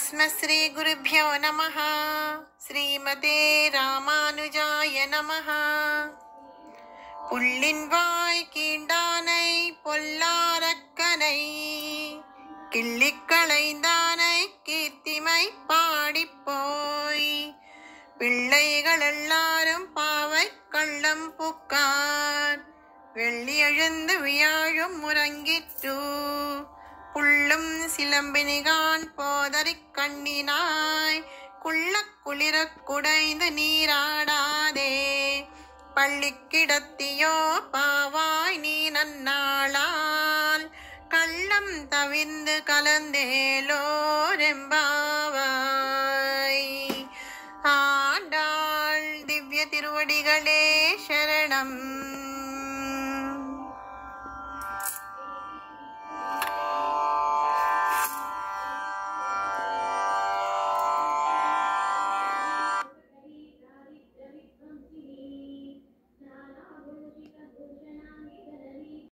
अस्मत्श्रीगुरुभ्यो नमः श्रीमते ராமானுஜாய நமः புள்ளின் வாய் கீண்டானை பொல்லாரக்கனை கிள்ளிக் களைந்தானை கீர்த்திமை பாடிப்போய் பிள்ளைகள் எல்லாரும் பாவை கள்ளம் புக்கார் வெள்ளி எழுந்து வியாழும் முறங்கிற்று புள்ளும் சிலம்பினிகான் போதறிக் கண்ணினாய் குள்ளக் குளிரக் குடைந்து நீராடாதே பள்ளிக்கிடத்தியோ பாவாய் நீ நன்னாளால் கள்ளம் தவிர்ந்து கலந்தேலோரெம்பாவாய் ஆண்டாள் திவ்ய திருவடிகளே சரணம்